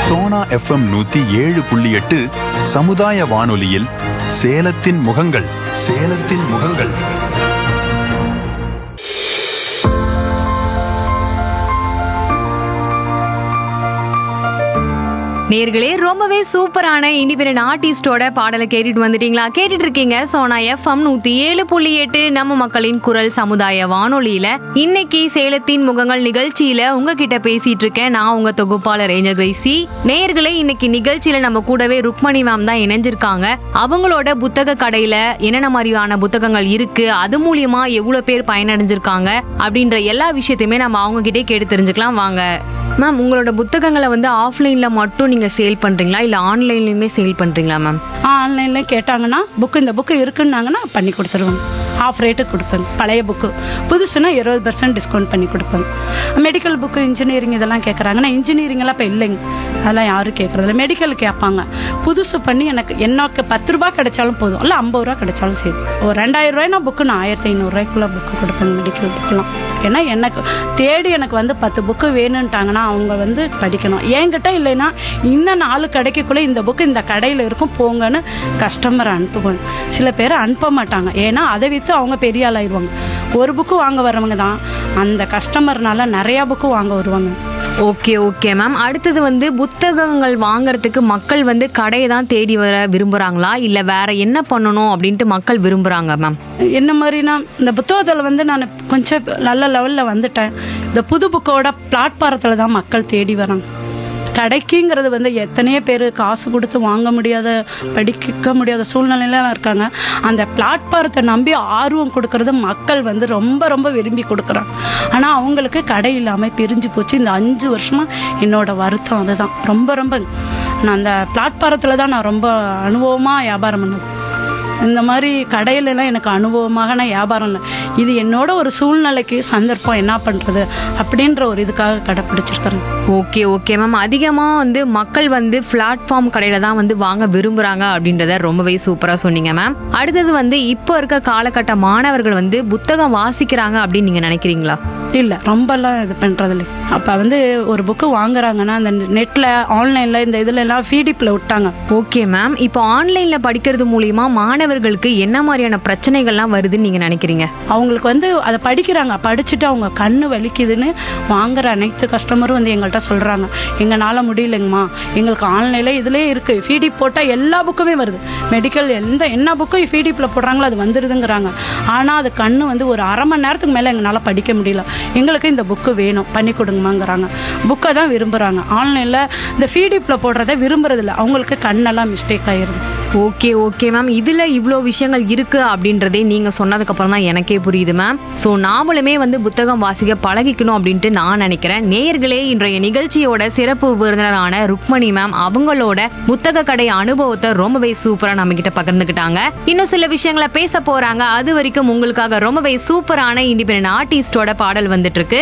Sona FM நூத்தி ஏழு புள்ளி எட்டு சமுதாய வானொலியில் சேலத்தின் முகங்கள் சேலத்தின் முகங்கள் நேர்களே ரொம்பவே சூப்பரான இண்டிபெண்டன்ட் ஆர்டிஸ்டோட பாடலை கேட்டுட்டு வந்துட்டீங்களா கேட்டுட்டு இருக்கீங்க சோனா எஃப்எம் நூத்தி ஏழு புள்ளி எட்டு நம்ம மக்களின் குரல் சமுதாய வானொலியில இன்னைக்கு சேலத்தின் முகங்கள் நிகழ்ச்சியில உங்ககிட்ட பேசிட்டு இருக்கேன் நான் உங்க தொகுப்பாளர் ஏஞ்சல் கிரைசி நேர்களே இன்னைக்கு நிகழ்ச்சியில நம்ம கூடவே ருக்மணி மேம் தான் இணைஞ்சிருக்காங்க அவங்களோட புத்தக கடையில என்னென்ன மாதிரியான புத்தகங்கள் இருக்கு அது மூலியமா எவ்வளவு பேர் பயனடைஞ்சிருக்காங்க அப்படின்ற எல்லா விஷயத்தையுமே நம்ம அவங்க கிட்டே கேட்டு தெரிஞ்சுக்கலாம் வாங்க மேம் உங்களோட புத்தகங்களை வந்து ஆஃப்லைன்ல மட்டும் நீங்க சேல் பண்றீங்களா இல்ல ஆன்லைன்லயுமே சேல் பண்றீங்களா மேம் ஆன்லைன்ல கேட்டாங்கன்னா புக்கு இந்த புக்கு இருக்குன்னாங்கன்னா பண்ணி கொடுத்துருவோம் ஆஃப் ரேட்டுக்கு கொடுப்பேன் பழைய புக்கு புதுசுனா இருபது பர்சன்ட் டிஸ்கவுண்ட் பண்ணி கொடுப்பேன் மெடிக்கல் புக்கு இன்ஜினியரிங் இதெல்லாம் கேட்குறாங்கன்னா இன்ஜினியரிங் எல்லாம் இப்போ இல்லைங்க அதெல்லாம் யாரும் கேட்கறதில்ல மெடிக்கல் கேட்பாங்க புதுசு பண்ணி எனக்கு எனக்கு பத்து ரூபாய் கிடைச்சாலும் போதும் இல்லை ஐம்பது ரூபா கிடைச்சாலும் சரி ஒரு ரெண்டாயிரம் ரூபாய்னா புக்கு நான் ஆயிரத்தி ஐநூறுரூவாய்க்குள்ள புக்கு கொடுப்பேன் மெடிக்கல் புக்கெலாம் ஏன்னா எனக்கு தேடி எனக்கு வந்து பத்து புக்கு வேணும்ட்டாங்கன்னா அவங்க வந்து படிக்கணும் என்கிட்ட இல்லைன்னா இன்னும் நாலு கடைக்குள்ளே இந்த புக்கு இந்த கடையில் இருக்கும் போங்கன்னு கஸ்டமர் அனுப்புவேன் சில பேர் அனுப்ப மாட்டாங்க ஏன்னா அதை விற்று அவங்க பெரிய ஆளாயிருவாங்க ஒரு புக்கு வாங்க வரவங்க தான் அந்த கஸ்டமர்னால நிறையா புக்கு வாங்க வருவாங்க ஓகே ஓகே மேம் அடுத்தது வந்து புத்தகங்கள் வாங்குறதுக்கு மக்கள் வந்து கடையை தான் தேடி வர விரும்புறாங்களா இல்ல வேற என்ன பண்ணணும் அப்படின்ட்டு மக்கள் விரும்புறாங்க மேம் என்ன மாதிரினா இந்த புத்தகத்தில் வந்து நான் கொஞ்சம் நல்ல லெவலில் வந்துட்டேன் இந்த புது புக்கோட பிளாட்பாரத்தில் தான் மக்கள் தேடி வராங்க கடைக்குங்கிறது வந்து எத்தனையோ பேர் காசு கொடுத்து வாங்க முடியாத படிக்க முடியாத சூழ்நிலையில இருக்காங்க அந்த பிளாட்பாரத்தை நம்பி ஆர்வம் கொடுக்கறது மக்கள் வந்து ரொம்ப ரொம்ப விரும்பி கொடுக்குறாங்க ஆனால் அவங்களுக்கு கடை இல்லாமல் பிரிஞ்சு போச்சு இந்த அஞ்சு வருஷமா என்னோட வருத்தம் அதுதான் ரொம்ப ரொம்ப நான் அந்த பிளாட்பாரத்தில் தான் நான் ரொம்ப அனுபவமாக வியாபாரம் பண்ணேன் இந்த மாதிரி கடையில எல்லாம் எனக்கு அனுபவமாக நான் வியாபாரம் இல்லை இது என்னோட ஒரு சூழ்நிலைக்கு சந்தர்ப்பம் என்ன பண்றது அப்படின்ற ஒரு இதுக்காக கடைப்பிடிச்சிருக்கிறேன் ஓகே ஓகே மேம் அதிகமா வந்து மக்கள் வந்து பிளாட்ஃபார்ம் கடையில தான் வந்து வாங்க விரும்புறாங்க அப்படின்றத ரொம்பவே சூப்பரா சொன்னீங்க மேம் அடுத்தது வந்து இப்போ இருக்க காலகட்ட மாணவர்கள் வந்து புத்தகம் வாசிக்கிறாங்க அப்படின்னு நீங்க நினைக்கிறீங்களா இல்லை ரொம்பலாம் இது பண்ணுறது இல்லை அப்போ வந்து ஒரு புக்கு வாங்குறாங்கன்னா அந்த நெட்டில் ஆன்லைனில் இந்த இதுல எல்லாம் ஃபீடிப்பில் விட்டாங்க ஓகே மேம் இப்போ ஆன்லைன்ல படிக்கிறது மூலியமா மாணவர்களுக்கு என்ன மாதிரியான பிரச்சனைகள்லாம் வருதுன்னு நீங்க நினைக்கிறீங்க அவங்களுக்கு வந்து அதை படிக்கிறாங்க படிச்சுட்டு அவங்க கண்ணு வலிக்குதுன்னு வாங்குற அனைத்து கஸ்டமரும் வந்து எங்கள்கிட்ட சொல்றாங்க எங்களால முடியலைங்கம்மா எங்களுக்கு ஆன்லைன்ல இதுலயே இருக்கு ஃபீடி போட்டா எல்லா புக்குமே வருது மெடிக்கல் எந்த என்ன புக்கும் ஃபீடிப்ல போடுறாங்களோ அது வந்துருதுங்கிறாங்க ஆனா அது கண்ணு வந்து ஒரு அரை மணி நேரத்துக்கு மேல எங்களால படிக்க முடியல எங்களுக்கு இந்த புக்கு வேணும் பண்ணி கொடுங்கம்மாங்கிறாங்க புக்கை தான் விரும்புறாங்க ஆன்லைன்ல இந்த ஃபீடிப்ல போடுறத விரும்புறது இல்லை அவங்களுக்கு கண்ணெல்லாம் மிஸ்டேக் ஆயிருது ஓகே ஓகே மேம் இதுல இவ்வளோ விஷயங்கள் இருக்கு அப்படின்றதே நீங்க சொன்னதுக்கு அப்புறம் தான் எனக்கே புரியுது மேம் ஸோ நாமளுமே வந்து புத்தகம் வாசிக்க பழகிக்கணும் அப்படின்ட்டு நான் நினைக்கிறேன் நேயர்களே இன்றைய நிகழ்ச்சியோட சிறப்பு விருந்தினரான ருக்மணி மேம் அவங்களோட புத்தக கடை அனுபவத்தை ரொம்பவே சூப்பரா நம்ம கிட்ட பகிர்ந்துக்கிட்டாங்க இன்னும் சில விஷயங்களை பேச போறாங்க அது வரைக்கும் உங்களுக்காக ரொம்பவே சூப்பரான இண்டிபெண்டன்ட் ஆர்டிஸ்டோட பாடல் வந்துட்டு இருக்கு